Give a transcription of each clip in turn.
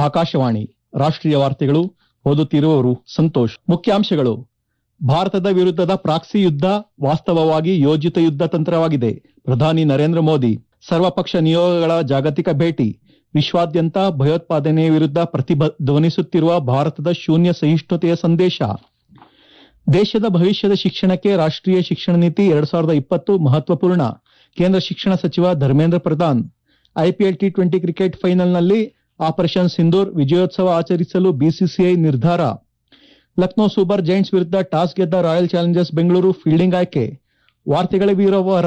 ಆಕಾಶವಾಣಿ ರಾಷ್ಟ್ರೀಯ ವಾರ್ತೆಗಳು ಓದುತ್ತಿರುವವರು ಸಂತೋಷ್ ಮುಖ್ಯಾಂಶಗಳು ಭಾರತದ ವಿರುದ್ಧದ ಪ್ರಾಕ್ಸಿ ಯುದ್ಧ ವಾಸ್ತವವಾಗಿ ಯೋಜಿತ ಯುದ್ಧ ತಂತ್ರವಾಗಿದೆ ಪ್ರಧಾನಿ ನರೇಂದ್ರ ಮೋದಿ ಸರ್ವಪಕ್ಷ ನಿಯೋಗಗಳ ಜಾಗತಿಕ ಭೇಟಿ ವಿಶ್ವಾದ್ಯಂತ ಭಯೋತ್ಪಾದನೆ ವಿರುದ್ಧ ಪ್ರತಿಧ್ವನಿಸುತ್ತಿರುವ ಭಾರತದ ಶೂನ್ಯ ಸಹಿಷ್ಣುತೆಯ ಸಂದೇಶ ದೇಶದ ಭವಿಷ್ಯದ ಶಿಕ್ಷಣಕ್ಕೆ ರಾಷ್ಟ್ರೀಯ ಶಿಕ್ಷಣ ನೀತಿ ಎರಡ್ ಸಾವಿರದ ಇಪ್ಪತ್ತು ಮಹತ್ವಪೂರ್ಣ ಕೇಂದ್ರ ಶಿಕ್ಷಣ ಸಚಿವ Dharmendra Pradhan IPL T twenty cricket ಫೈನಲ್ನಲ್ಲಿ ಆಪರೇಷನ್ ಸಿಂಧೂರ್ ವಿಜಯೋತ್ಸವ ಆಚರಿಸಲು ಬಿಸಿಸಿಐ ನಿರ್ಧಾರ ಲಕ್ನೋ ಸೂಪರ್ ಜೈಂಟ್ಸ್ ವಿರುದ್ಧ ಟಾಸ್ ಗೆದ್ದ ರಾಯಲ್ ಚಾಲೆಂಜರ್ಸ್ ಬೆಂಗಳೂರು ಫೀಲ್ಡಿಂಗ್ ಆಯ್ಕೆ ವಾರ್ತೆಗಳ ವಿವರ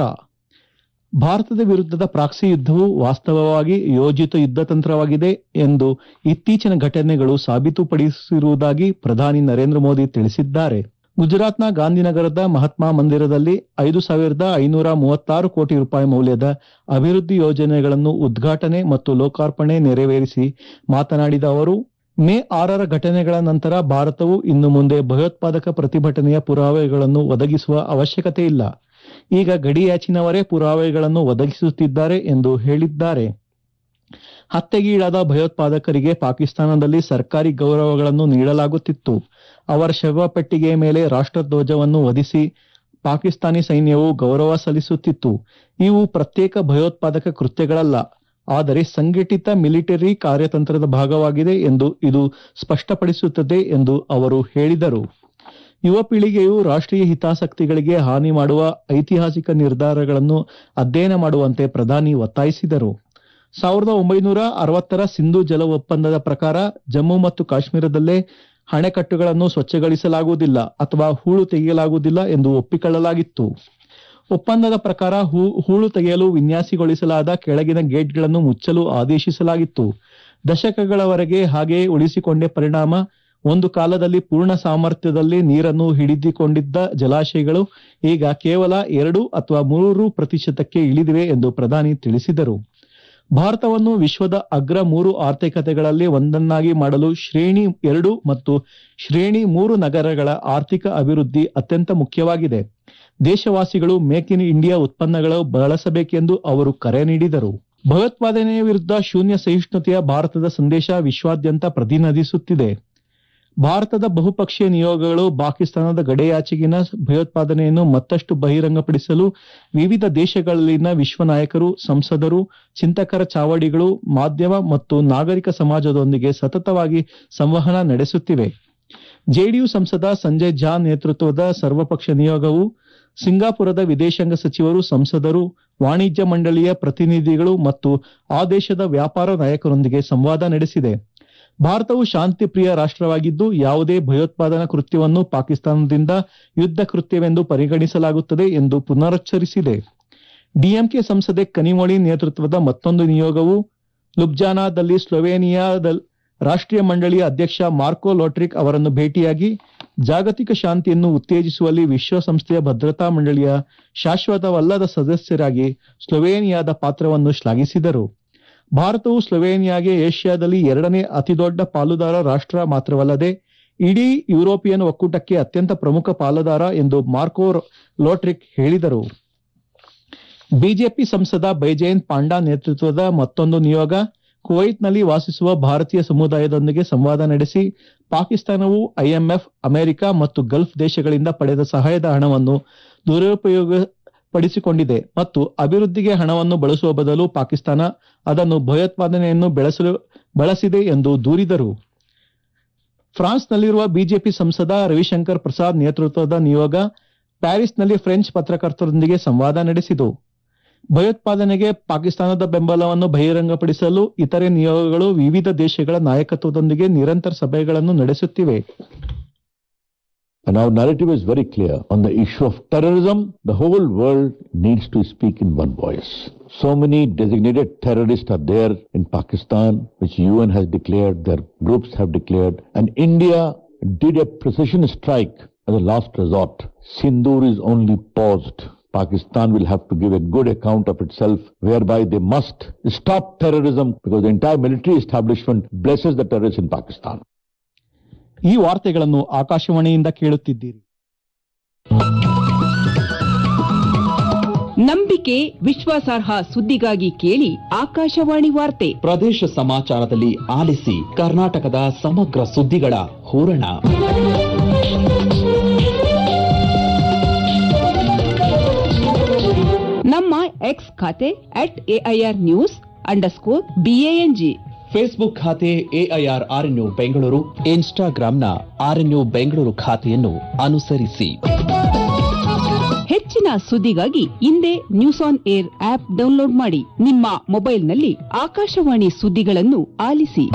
ಭಾರತದ ವಿರುದ್ಧದ ಪ್ರಾಕ್ಸಿ ಯುದ್ಧವು ವಾಸ್ತವವಾಗಿ ಯೋಜಿತ ಯುದ್ಧ ತಂತ್ರವಾಗಿದೆ ಎಂದು ಇತ್ತೀಚಿನ ಘಟನೆಗಳು ಸಾಬೀತುಪಡಿಸಿರುವುದಾಗಿ ಪ್ರಧಾನಿ ನರೇಂದ್ರ ಮೋದಿ ತಿಳಿಸಿದ್ದಾರೆ ಗುಜರಾತ್ನ ಗಾಂಧಿನಗರದ ಮಹಾತ್ಮ ಮಂದಿರದಲ್ಲಿ ಐದು ಸಾವಿರದ ಐನೂರ ಮೂವತ್ತಾರು ಕೋಟಿ ರೂಪಾಯಿ ಮೌಲ್ಯದ ಅಭಿವೃದ್ಧಿ ಯೋಜನೆಗಳನ್ನು ಉದ್ಘಾಟನೆ ಮತ್ತು ಲೋಕಾರ್ಪಣೆ ನೆರವೇರಿಸಿ ಮಾತನಾಡಿದ ಅವರು ಮೇ ಆರರ ಘಟನೆಗಳ ನಂತರ ಭಾರತವು ಇನ್ನು ಮುಂದೆ ಭಯೋತ್ಪಾದಕ ಪ್ರತಿಭಟನೆಯ ಪುರಾವೆಗಳನ್ನು ಒದಗಿಸುವ ಅವಶ್ಯಕತೆ ಇಲ್ಲ ಈಗ ಗಡಿಯಾಚಿನವರೇ ಪುರಾವೆಗಳನ್ನು ಒದಗಿಸುತ್ತಿದ್ದಾರೆ ಎಂದು ಹೇಳಿದ್ದಾರೆ ಹತ್ಯೆಗೀಡಾದ ಭಯೋತ್ಪಾದಕರಿಗೆ ಪಾಕಿಸ್ತಾನದಲ್ಲಿ ಸರ್ಕಾರಿ ಗೌರವಗಳನ್ನು ನೀಡಲಾಗುತ್ತಿತ್ತು ಅವರ ಶವಪೆಟ್ಟಿಗೆಯ ಮೇಲೆ ರಾಷ್ಟ್ರಧ್ವಜವನ್ನು ಹೊದಿಸಿ ಪಾಕಿಸ್ತಾನಿ ಸೈನ್ಯವು ಗೌರವ ಸಲ್ಲಿಸುತ್ತಿತ್ತು ಇವು ಪ್ರತ್ಯೇಕ ಭಯೋತ್ಪಾದಕ ಕೃತ್ಯಗಳಲ್ಲ ಆದರೆ ಸಂಘಟಿತ ಮಿಲಿಟರಿ ಕಾರ್ಯತಂತ್ರದ ಭಾಗವಾಗಿದೆ ಎಂದು ಇದು ಸ್ಪಷ್ಟಪಡಿಸುತ್ತದೆ ಎಂದು ಅವರು ಹೇಳಿದರು ಯುವ ಪೀಳಿಗೆಯು ರಾಷ್ಟ್ರೀಯ ಹಿತಾಸಕ್ತಿಗಳಿಗೆ ಹಾನಿ ಮಾಡುವ ಐತಿಹಾಸಿಕ ನಿರ್ಧಾರಗಳನ್ನು ಅಧ್ಯಯನ ಮಾಡುವಂತೆ ಪ್ರಧಾನಿ ಒತ್ತಾಯಿಸಿದರು ಸಾವಿರದ ಒಂಬೈನೂರ ಅರವತ್ತರ ಸಿಂಧು ಜಲ ಒಪ್ಪಂದದ ಪ್ರಕಾರ ಜಮ್ಮು ಮತ್ತು ಕಾಶ್ಮೀರದಲ್ಲೇ ಅಣೆಕಟ್ಟುಗಳನ್ನು ಸ್ವಚ್ಛಗೊಳಿಸಲಾಗುವುದಿಲ್ಲ ಅಥವಾ ಹೂಳು ತೆಗೆಯಲಾಗುವುದಿಲ್ಲ ಎಂದು ಒಪ್ಪಿಕೊಳ್ಳಲಾಗಿತ್ತು ಒಪ್ಪಂದದ ಪ್ರಕಾರ ಹೂಳು ತೆಗೆಯಲು ವಿನ್ಯಾಸಗೊಳಿಸಲಾದ ಕೆಳಗಿನ ಗೇಟ್ಗಳನ್ನು ಮುಚ್ಚಲು ಆದೇಶಿಸಲಾಗಿತ್ತು ದಶಕಗಳವರೆಗೆ ಹಾಗೆಯೇ ಉಳಿಸಿಕೊಂಡ ಪರಿಣಾಮ ಒಂದು ಕಾಲದಲ್ಲಿ ಪೂರ್ಣ ಸಾಮರ್ಥ್ಯದಲ್ಲಿ ನೀರನ್ನು ಹಿಡಿದಿಕೊಂಡಿದ್ದ ಜಲಾಶಯಗಳು ಈಗ ಕೇವಲ ಎರಡು ಅಥವಾ ಮೂರು ಪ್ರತಿಶತಕ್ಕೆ ಇಳಿದಿವೆ ಎಂದು ಪ್ರಧಾನಿ ತಿಳಿಸಿದರು ಭಾರತವನ್ನು ವಿಶ್ವದ ಅಗ್ರ ಮೂರು ಆರ್ಥಿಕತೆಗಳಲ್ಲಿ ಒಂದನ್ನಾಗಿ ಮಾಡಲು ಶ್ರೇಣಿ ಎರಡು ಮತ್ತು ಶ್ರೇಣಿ ಮೂರು ನಗರಗಳ ಆರ್ಥಿಕ ಅಭಿವೃದ್ಧಿ ಅತ್ಯಂತ ಮುಖ್ಯವಾಗಿದೆ ದೇಶವಾಸಿಗಳು ಮೇಕ್ ಇನ್ ಇಂಡಿಯಾ ಉತ್ಪನ್ನಗಳು ಬಳಸಬೇಕೆಂದು ಅವರು ಕರೆ ನೀಡಿದರು ಭಯೋತ್ಪಾದನೆಯ ವಿರುದ್ಧ ಶೂನ್ಯ ಸಹಿಷ್ಣುತೆಯ ಭಾರತದ ಸಂದೇಶ ವಿಶ್ವಾದ್ಯಂತ ಪ್ರತಿನಿಧಿಸುತ್ತಿದೆ ಭಾರತದ ಬಹುಪಕ್ಷೀಯ ನಿಯೋಗಗಳು ಪಾಕಿಸ್ತಾನದ ಗಡಿಯಾಚೆಗಿನ ಭಯೋತ್ಪಾದನೆಯನ್ನು ಮತ್ತಷ್ಟು ಬಹಿರಂಗಪಡಿಸಲು ವಿವಿಧ ದೇಶಗಳಲ್ಲಿನ ವಿಶ್ವ ನಾಯಕರು ಸಂಸದರು ಚಿಂತಕರ ಚಾವಡಿಗಳು ಮಾಧ್ಯಮ ಮತ್ತು ನಾಗರಿಕ ಸಮಾಜದೊಂದಿಗೆ ಸತತವಾಗಿ ಸಂವಹನ ನಡೆಸುತ್ತಿವೆ ಜೆಡಿಯು ಸಂಸದ ಸಂಜಯ್ ಝಾ ನೇತೃತ್ವದ ಸರ್ವಪಕ್ಷ ನಿಯೋಗವು ಸಿಂಗಾಪುರದ ವಿದೇಶಾಂಗ ಸಚಿವರು ಸಂಸದರು ವಾಣಿಜ್ಯ ಮಂಡಳಿಯ ಪ್ರತಿನಿಧಿಗಳು ಮತ್ತು ಆ ದೇಶದ ವ್ಯಾಪಾರ ನಾಯಕರೊಂದಿಗೆ ಸಂವಾದ ನಡೆಸಿದೆ ಭಾರತವು ಶಾಂತಿಪ್ರಿಯ ರಾಷ್ಟ್ರವಾಗಿದ್ದು ಯಾವುದೇ ಭಯೋತ್ಪಾದನಾ ಕೃತ್ಯವನ್ನು ಪಾಕಿಸ್ತಾನದಿಂದ ಯುದ್ಧ ಕೃತ್ಯವೆಂದು ಪರಿಗಣಿಸಲಾಗುತ್ತದೆ ಎಂದು ಪುನರುಚ್ಚರಿಸಿದೆ ಡಿಎಂಕೆ ಸಂಸದೆ ಕನಿಮೊಳಿ ನೇತೃತ್ವದ ಮತ್ತೊಂದು ನಿಯೋಗವು ಲುಬ್ಜಾನಾದಲ್ಲಿ ಸ್ಲೊವೇನಿಯಾದ ರಾಷ್ಟ್ರೀಯ ಮಂಡಳಿಯ ಅಧ್ಯಕ್ಷ ಮಾರ್ಕೋ ಲೋಟ್ರಿಕ್ ಅವರನ್ನು ಭೇಟಿಯಾಗಿ ಜಾಗತಿಕ ಶಾಂತಿಯನ್ನು ಉತ್ತೇಜಿಸುವಲ್ಲಿ ವಿಶ್ವಸಂಸ್ಥೆಯ ಭದ್ರತಾ ಮಂಡಳಿಯ ಶಾಶ್ವತವಲ್ಲದ ಸದಸ್ಯರಾಗಿ ಸ್ಲೊವೇನಿಯಾದ ಪಾತ್ರವನ್ನು ಶ್ಲಾಘಿಸಿದರು ಭಾರತವು ಸ್ಲೊವೇನಿಯಾಗೆ ಏಷ್ಯಾದಲ್ಲಿ ಎರಡನೇ ಅತಿದೊಡ್ಡ ಪಾಲುದಾರ ರಾಷ್ಟ್ರ ಮಾತ್ರವಲ್ಲದೆ ಇಡೀ ಯುರೋಪಿಯನ್ ಒಕ್ಕೂಟಕ್ಕೆ ಅತ್ಯಂತ ಪ್ರಮುಖ ಪಾಲುದಾರ ಎಂದು ಮಾರ್ಕೋ ಲೋಟ್ರಿಕ್ ಹೇಳಿದರು ಬಿಜೆಪಿ ಸಂಸದ ಬೈಜಯಂತ್ ಪಾಂಡಾ ನೇತೃತ್ವದ ಮತ್ತೊಂದು ನಿಯೋಗ ಕುವೈತ್ನಲ್ಲಿ ವಾಸಿಸುವ ಭಾರತೀಯ ಸಮುದಾಯದೊಂದಿಗೆ ಸಂವಾದ ನಡೆಸಿ ಪಾಕಿಸ್ತಾನವು ಐಎಂಎಫ್ ಅಮೆರಿಕ ಮತ್ತು ಗಲ್ಫ್ ದೇಶಗಳಿಂದ ಪಡೆದ ಸಹಾಯದ ಹಣವನ್ನು ದುರುಪಯೋಗಪಡಿಸಿಕೊಂಡಿದೆ ಮತ್ತು ಅಭಿವೃದ್ಧಿಗೆ ಹಣವನ್ನು ಬಳಸುವ ಬದಲು ಪಾಕಿಸ್ತಾನ ಅದನ್ನು ಭಯೋತ್ಪಾದನೆಯನ್ನು ಬೆಳೆಸಲು ಬಳಸಿದೆ ಎಂದು ದೂರಿದರು ಫ್ರಾನ್ಸ್ನಲ್ಲಿರುವ ಬಿಜೆಪಿ ಸಂಸದ ರವಿಶಂಕರ್ ಪ್ರಸಾದ್ ನೇತೃತ್ವದ ನಿಯೋಗ ಪ್ಯಾರಿಸ್ನಲ್ಲಿ ಫ್ರೆಂಚ್ ಪತ್ರಕರ್ತರೊಂದಿಗೆ ಸಂವಾದ ನಡೆಸಿತು ಭಯೋತ್ಪಾದನೆಗೆ ಪಾಕಿಸ್ತಾನದ ಬೆಂಬಲವನ್ನು ಬಹಿರಂಗಪಡಿಸಲು ಇತರೆ ನಿಯೋಗಗಳು ವಿವಿಧ ದೇಶಗಳ ನಾಯಕತ್ವದೊಂದಿಗೆ ನಿರಂತರ ಸಭೆಗಳನ್ನು ನಡೆಸುತ್ತಿವೆ And our narrative is very clear. On the issue of terrorism, the whole world needs to speak in one voice. So many designated terrorists are there in Pakistan, which UN has declared, their groups have declared, and India did a precision strike as a last resort. Sindoor is only paused. Pakistan will have to give a good account of itself, whereby they must stop terrorism because the entire military establishment blesses the terrorists in Pakistan. ಈ ವಾರ್ತೆಗಳನ್ನು ಆಕಾಶವಾಣಿಯಿಂದ ಕೇಳುತ್ತಿದ್ದೀರಿ ನಂಬಿಕೆ ವಿಶ್ವಾಸಾರ್ಹ ಸುದ್ದಿಗಾಗಿ ಕೇಳಿ ಆಕಾಶವಾಣಿ ವಾರ್ತೆ ಪ್ರದೇಶ ಸಮಾಚಾರದಲ್ಲಿ ಆಲಿಸಿ ಕರ್ನಾಟಕದ ಸಮಗ್ರ ಸುದ್ದಿಗಳ ಹೂರಣ ನಮ್ಮ ಎಕ್ಸ್ ಖಾತೆ at AIR news underscore BANG Facebook ಖಾತೆ ಎಐಆರ್ ಆರ್ಎನ್ಯು ಬೆಂಗಳೂರು ಇನ್ಸ್ಟಾಗ್ರಾಂನ ಆರ್ಎನ್ಯು ಬೆಂಗಳೂರು ಖಾತೆಯನ್ನು ಅನುಸರಿಸಿ ಹೆಚ್ಚಿನ ಸುದ್ದಿಗಾಗಿ ಹಿಂದೆ news on air app download ಮಾಡಿ ನಿಮ್ಮ ಮೊಬೈಲ್ನಲ್ಲಿ ಆಕಾಶವಾಣಿ ಸುದ್ದಿಗಳನ್ನು ಆಲಿಸಿ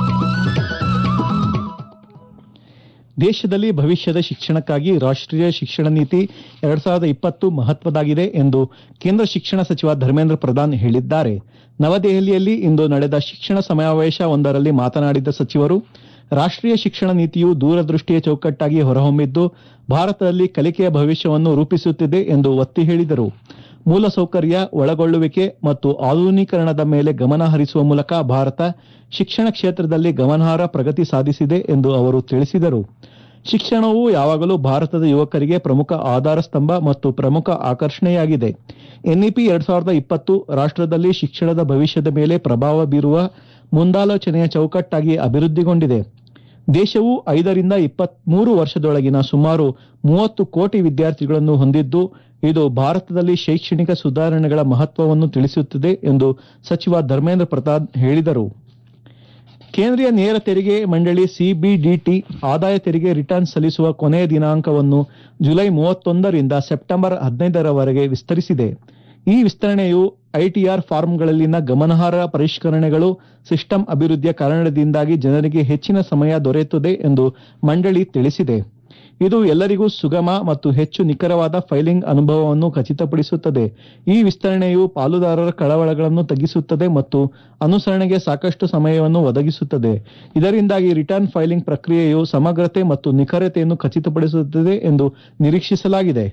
ದೇಶದಲ್ಲಿ ಭವಿಷ್ಯದ ಶಿಕ್ಷಣಕ್ಕಾಗಿ ರಾಷ್ಟ್ರೀಯ ಶಿಕ್ಷಣ ನೀತಿ ಎರಡ್ ಸಾವಿರದ ಇಪ್ಪತ್ತು ಮಹತ್ವದಾಗಿದೆ ಎಂದು ಕೇಂದ್ರ ಶಿಕ್ಷಣ ಸಚಿವ ಧರ್ಮೇಂದ್ರ ಪ್ರಧಾನ್ ಹೇಳಿದ್ದಾರೆ ನವದೆಹಲಿಯಲ್ಲಿ ಇಂದು ನಡೆದ ಶಿಕ್ಷಣ ಸಮಾವೇಶ ಒಂದರಲ್ಲಿ ಮಾತನಾಡಿದ ಸಚಿವರು ರಾಷ್ಟ್ರೀಯ ಶಿಕ್ಷಣ ನೀತಿಯು ದೂರದೃಷ್ಟಿಯ ಚೌಕಟ್ಟಾಗಿ ಹೊರಹೊಮ್ಮಿದ್ದು ಭಾರತದಲ್ಲಿ ಕಲಿಕೆಯ ಭವಿಷ್ಯವನ್ನು ರೂಪಿಸುತ್ತಿದೆ ಎಂದು ಒತ್ತಿ ಹೇಳಿದರು ಮೂಲಸೌಕರ್ಯ ಒಳಗೊಳ್ಳುವಿಕೆ ಮತ್ತು ಆಧುನೀಕರಣದ ಮೇಲೆ ಗಮನ ಹರಿಸುವ ಮೂಲಕ ಭಾರತ ಶಿಕ್ಷಣ ಕ್ಷೇತ್ರದಲ್ಲಿ ಗಮನಾರ್ಹ ಪ್ರಗತಿ ಸಾಧಿಸಿದೆ ಎಂದು ಅವರು ತಿಳಿಸಿದರು ಶಿಕ್ಷಣವು ಯಾವಾಗಲೂ ಭಾರತದ ಯುವಕರಿಗೆ ಪ್ರಮುಖ ಆಧಾರ ಸ್ತಂಭ ಮತ್ತು ಪ್ರಮುಖ ಆಕರ್ಷಣೆಯಾಗಿದೆ ಎನ್ಇಪಿ ಎರಡ್ ಸಾವಿರದ ಇಪ್ಪತ್ತು ರಾಷ್ಟ್ರದಲ್ಲಿ ಶಿಕ್ಷಣದ ಭವಿಷ್ಯದ ಮೇಲೆ ಪ್ರಭಾವ ಬೀರುವ ಮುಂದಾಲೋಚನೆಯ ಚೌಕಟ್ಟಾಗಿ ಅಭಿವೃದ್ಧಿಗೊಂಡಿದೆ ದೇಶವು ಐದರಿಂದ ಇಪ್ಪತ್ಮೂರು ವರ್ಷದೊಳಗಿನ ಸುಮಾರು ಮೂವತ್ತು ಕೋಟಿ ವಿದ್ಯಾರ್ಥಿಗಳನ್ನು ಹೊಂದಿದ್ದು ಇದು ಭಾರತದಲ್ಲಿ ಶೈಕ್ಷಣಿಕ ಸುಧಾರಣೆಗಳ ಮಹತ್ವವನ್ನು ತಿಳಿಸುತ್ತದೆ ಎಂದು ಸಚಿವ ಧರ್ಮೇಂದ್ರ ಪ್ರಧಾನ್ ಹೇಳಿದರು ಕೇಂದ್ರೀಯ ನೇರ ತೆರಿಗೆ ಮಂಡಳಿ ಸಿಬಿಡಿಟಿ ಆದಾಯ ತೆರಿಗೆ ರಿಟರ್ನ್ ಸಲ್ಲಿಸುವ ಕೊನೆಯ ದಿನಾಂಕವನ್ನು ಜುಲೈ ಮೂವತ್ತೊಂದರಿಂದ ಸೆಪ್ಟೆಂಬರ್ ಹದಿನೈದರವರೆಗೆ ವಿಸ್ತರಿಸಿದೆ ಈ ವಿಸ್ತರಣೆಯು ಐಟಿಆರ್ ಫಾರ್ಮ್ಗಳಲ್ಲಿನ ಗಮನಾರ್ಹ ಪರಿಷ್ಕರಣೆಗಳು ಸಿಸ್ಟಮ್ ಅಭಿವೃದ್ಧಿಯ ಕಾರಣದಿಂದಾಗಿ ಜನರಿಗೆ ಹೆಚ್ಚಿನ ಸಮಯ ದೊರೆಯುತ್ತದೆ ಎಂದು ಮಂಡಳಿ ತಿಳಿಸಿದೆ ಇದು ಎಲ್ಲರಿಗೂ ಸುಗಮ ಮತ್ತು ಹೆಚ್ಚು ನಿಖರವಾದ ಫೈಲಿಂಗ್ ಅನುಭವವನ್ನು ಖಚಿತಪಡಿಸುತ್ತದೆ ಈ ವಿಸ್ತರಣೆಯು ಪಾಲುದಾರರ ಕಳವಳಗಳನ್ನು ತಗ್ಗಿಸುತ್ತದೆ ಮತ್ತು ಅನುಸರಣೆಗೆ ಸಾಕಷ್ಟು ಸಮಯವನ್ನು ಒದಗಿಸುತ್ತದೆ ಇದರಿಂದಾಗಿ ರಿಟರ್ನ್ ಫೈಲಿಂಗ್ ಪ್ರಕ್ರಿಯೆಯು ಸಮಗ್ರತೆ ಮತ್ತು ನಿಖರತೆಯನ್ನು ಖಚಿತಪಡಿಸುತ್ತದೆ ಎಂದು ನಿರೀಕ್ಷಿಸಲಾಗಿದೆ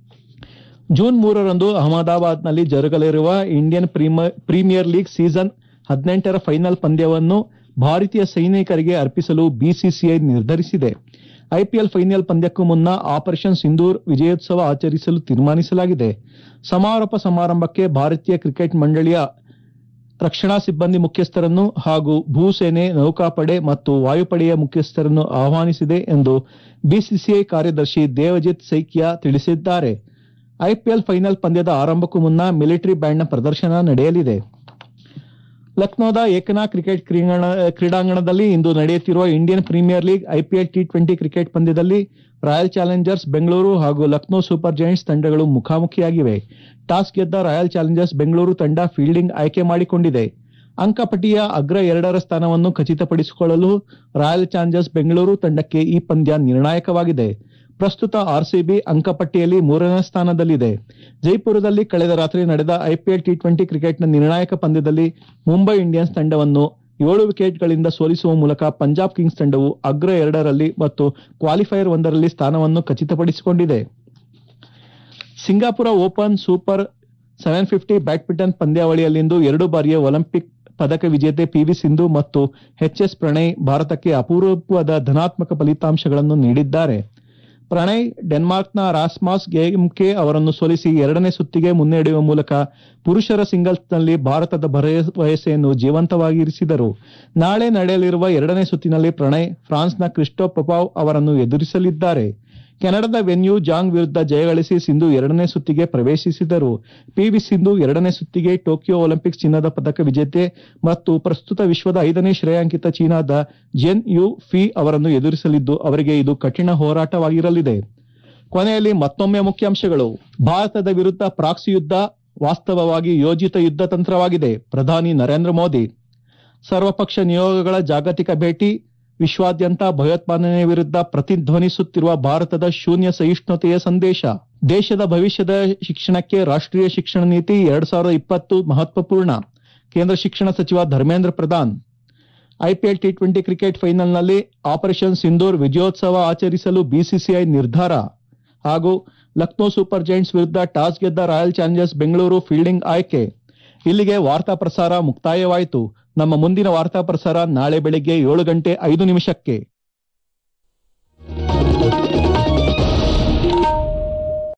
ಜೂನ್ ಮೂರರಂದು ಅಹಮದಾಬಾದ್ನಲ್ಲಿ ಜರುಗಲಿರುವ ಇಂಡಿಯನ್ ಪ್ರೀಮಿಯರ್ ಲೀಗ್ ಸೀಸನ್ ಹದಿನೆಂಟರ ಫೈನಲ್ ಪಂದ್ಯವನ್ನು ಭಾರತೀಯ ಸೈನಿಕರಿಗೆ ಅರ್ಪಿಸಲು ಬಿಸಿಸಿಐ ನಿರ್ಧರಿಸಿದೆ ಐಪಿಎಲ್ ಫೈನಲ್ ಪಂದ್ಯಕ್ಕೂ ಮುನ್ನ ಆಪರೇಷನ್ ಸಿಂಧೂರ್ ವಿಜಯೋತ್ಸವ ಆಚರಿಸಲು ತೀರ್ಮಾನಿಸಲಾಗಿದೆ ಸಮಾರೋಪ ಸಮಾರಂಭಕ್ಕೆ ಭಾರತೀಯ ಕ್ರಿಕೆಟ್ ಮಂಡಳಿಯ ರಕ್ಷಣಾ ಸಿಬ್ಬಂದಿ ಮುಖ್ಯಸ್ಥರನ್ನು ಹಾಗೂ ಭೂಸೇನೆ ನೌಕಾಪಡೆ ಮತ್ತು ವಾಯುಪಡೆಯ ಮುಖ್ಯಸ್ಥರನ್ನು ಆಹ್ವಾನಿಸಿದೆ ಎಂದು ಬಿಸಿಸಿಐ ಕಾರ್ಯದರ್ಶಿ ದೇವಜಿತ್ ಸೈಕಿಯಾ ತಿಳಿಸಿದ್ದಾರೆ ಐಪಿಎಲ್ ಫೈನಲ್ ಪಂದ್ಯದ ಆರಂಭಕ್ಕೂ ಮುನ್ನ ಮಿಲಿಟರಿ ಬ್ಯಾಂಡ್ನ ಪ್ರದರ್ಶನ ನಡೆಯಲಿದೆ ಲಕ್ನೋದ ಏಕನಾ ಕ್ರಿಕೆಟ್ ಕ್ರೀಡಾಂಗಣದಲ್ಲಿ ಇಂದು ನಡೆಯುತ್ತಿರುವ Indian premier league IPL T twenty cricket ಪಂದ್ಯದಲ್ಲಿ ರಾಯಲ್ ಚಾಲೆಂಜರ್ಸ್ ಬೆಂಗಳೂರು ಹಾಗೂ ಲಕ್ನೋ ಸೂಪರ್ ಜೈಂಟ್ಸ್ ತಂಡಗಳು ಮುಖಾಮುಖಿಯಾಗಿವೆ ಟಾಸ್ ಗೆದ್ದ ರಾಯಲ್ ಚಾಲೆಂಜರ್ಸ್ ಬೆಂಗಳೂರು ತಂಡ ಫೀಲ್ಡಿಂಗ್ ಆಯ್ಕೆ ಮಾಡಿಕೊಂಡಿದೆ ಅಂಕಪಟ್ಟಿಯ ಅಗ್ರ ಎರಡರ ಸ್ಥಾನವನ್ನು ಖಚಿತಪಡಿಸಿಕೊಳ್ಳಲು ರಾಯಲ್ ಚಾಲೆಂಜರ್ಸ್ ಬೆಂಗಳೂರು ತಂಡಕ್ಕೆ ಈ ಪಂದ್ಯ ನಿರ್ಣಾಯಕವಾಗಿದೆ ಪ್ರಸ್ತುತ ಆರ್ಸಿಬಿ ಅಂಕಪಟ್ಟಿಯಲ್ಲಿ ಮೂರನೇ ಸ್ಥಾನದಲ್ಲಿದೆ ಜೈಪುರದಲ್ಲಿ ಕಳೆದ ರಾತ್ರಿ ನಡೆದ ಐಪಿಎಲ್ ಟಿ ಟ್ವೆಂಟಿ ಕ್ರಿಕೆಟ್ನ ನಿರ್ಣಾಯಕ ಪಂದ್ಯದಲ್ಲಿ ಮುಂಬೈ ಇಂಡಿಯನ್ಸ್ ತಂಡವನ್ನು ಏಳು ವಿಕೆಟ್ಗಳಿಂದ ಸೋಲಿಸುವ ಮೂಲಕ ಪಂಜಾಬ್ ಕಿಂಗ್ಸ್ ತಂಡವು ಅಗ್ರ ಎರಡರಲ್ಲಿ ಮತ್ತು ಕ್ವಾಲಿಫೈಯರ್ ಒಂದರಲ್ಲಿ ಸ್ಥಾನವನ್ನು ಖಚಿತಪಡಿಸಿಕೊಂಡಿದೆ Singapore open super seven fifty badminton ಪಂದ್ಯಾವಳಿಯಲ್ಲಿಂದು ಎರಡು ಬಾರಿಯ ಒಲಿಂಪಿಕ್ ಪದಕ ವಿಜೇತೆ ಪಿವಿ ಸಿಂಧು ಮತ್ತು ಎಚ್ಎಸ್ ಪ್ರಣಯ್ ಭಾರತಕ್ಕೆ ಅಪೂರ್ವದ ಧನಾತ್ಮಕ ಫಲಿತಾಂಶಗಳನ್ನು ನೀಡಿದ್ದಾರೆ ಪ್ರಣಯ್ ಡೆನ್ಮಾರ್ಕ್ನ ರಾಸ್ಮಾಸ್ ಗೇಮ್ಕೆ ಅವರನ್ನು ಸೋಲಿಸಿ ಎರಡನೇ ಸುತ್ತಿಗೆ ಮುನ್ನಡೆಯುವ ಮೂಲಕ ಪುರುಷರ ಸಿಂಗಲ್ಸ್ನಲ್ಲಿ ಭಾರತದ ಭರವಸೆಯನ್ನು ಜೀವಂತವಾಗಿರಿಸಿದರು ನಾಳೆ ನಡೆಯಲಿರುವ ಎರಡನೇ ಸುತ್ತಿನಲ್ಲಿ ಪ್ರಣಯ್ ಫ್ರಾನ್ಸ್ನ ಕ್ರಿಸ್ಟೋಫ್ ಪಪಾವ್ ಅವರನ್ನು ಎದುರಿಸಲಿದ್ದಾರೆ ಕೆನಡಾದ ವೆನ್ಯೂ ಜಾಂಗ್ ವಿರುದ್ಧ ಜಯಗಳಿಸಿ ಸಿಂಧು ಎರಡನೇ ಸುತ್ತಿಗೆ ಪ್ರವೇಶಿಸಿದರು ಪಿವಿ ಸಿಂಧು ಎರಡನೇ ಸುತ್ತಿಗೆ ಟೋಕಿಯೋ ಒಲಿಂಪಿಕ್ಸ್ ಚಿನ್ನದ ಪದಕ ವಿಜೇತೆ ಮತ್ತು ಪ್ರಸ್ತುತ ವಿಶ್ವದ ಐದನೇ ಶ್ರೇಯಾಂಕಿತ ಚೀನಾದ ಜೆನ್ ಯು ಫಿ ಅವರನ್ನು ಎದುರಿಸಲಿದ್ದು ಅವರಿಗೆ ಇದು ಕಠಿಣ ಹೋರಾಟವಾಗಿರಲಿದೆ ಕೊನೆಯಲ್ಲಿ ಮತ್ತೊಮ್ಮೆ ಮುಖ್ಯಾಂಶಗಳು ಭಾರತದ ವಿರುದ್ಧ ಪ್ರಾಕ್ಸಿ ಯುದ್ಧ ವಾಸ್ತವವಾಗಿ ಯೋಜಿತ ಯುದ್ಧ ತಂತ್ರವಾಗಿದೆ ಪ್ರಧಾನಿ ನರೇಂದ್ರ ಮೋದಿ ಸರ್ವಪಕ್ಷ ನಿಯೋಗಗಳ ಜಾಗತಿಕ ಭೇಟಿ ವಿಶ್ವಾದ್ಯಂತ ಭಯೋತ್ಪಾದನೆ ವಿರುದ್ಧ ಪ್ರತಿಧ್ವನಿಸುತ್ತಿರುವ ಭಾರತದ ಶೂನ್ಯ ಸಹಿಷ್ಣುತೆಯ ಸಂದೇಶ ದೇಶದ ಭವಿಷ್ಯದ ಶಿಕ್ಷಣಕ್ಕೆ ರಾಷ್ಟ್ರೀಯ ಶಿಕ್ಷಣ ನೀತಿ ಎರಡ್ ಸಾವಿರದ ಇಪ್ಪತ್ತು ಮಹತ್ವಪೂರ್ಣ ಕೇಂದ್ರ ಶಿಕ್ಷಣ ಸಚಿವ Dharmendra Pradhan IPL T twenty cricket ಫೈನಲ್ನಲ್ಲಿ ಆಪರೇಷನ್ ಸಿಂಧೂರ್ ವಿಜಯೋತ್ಸವ ಆಚರಿಸಲು ಬಿಸಿಸಿಐ ನಿರ್ಧಾರ ಹಾಗೂ ಲಕ್ನೋ ಸೂಪರ್ ಜೈಂಟ್ಸ್ ವಿರುದ್ಧ ಟಾಸ್ ಗೆದ್ದ ರಾಯಲ್ ಚಾಲೆಂಜರ್ಸ್ ಬೆಂಗಳೂರು ಫೀಲ್ಡಿಂಗ್ ಆಯ್ಕೆ ಇಲ್ಲಿಗೆ ವಾರ್ತಾ ಪ್ರಸಾರ ಮುಕ್ತಾಯವಾಯಿತು ನಮ್ಮ ಮುಂದಿನ ವಾರ್ತಾ ಪ್ರಸಾರ ನಾಳೆ ಬೆಳಿಗ್ಗೆ ಏಳು ಗಂಟೆ ಐದು ನಿಮಿಷಕ್ಕೆ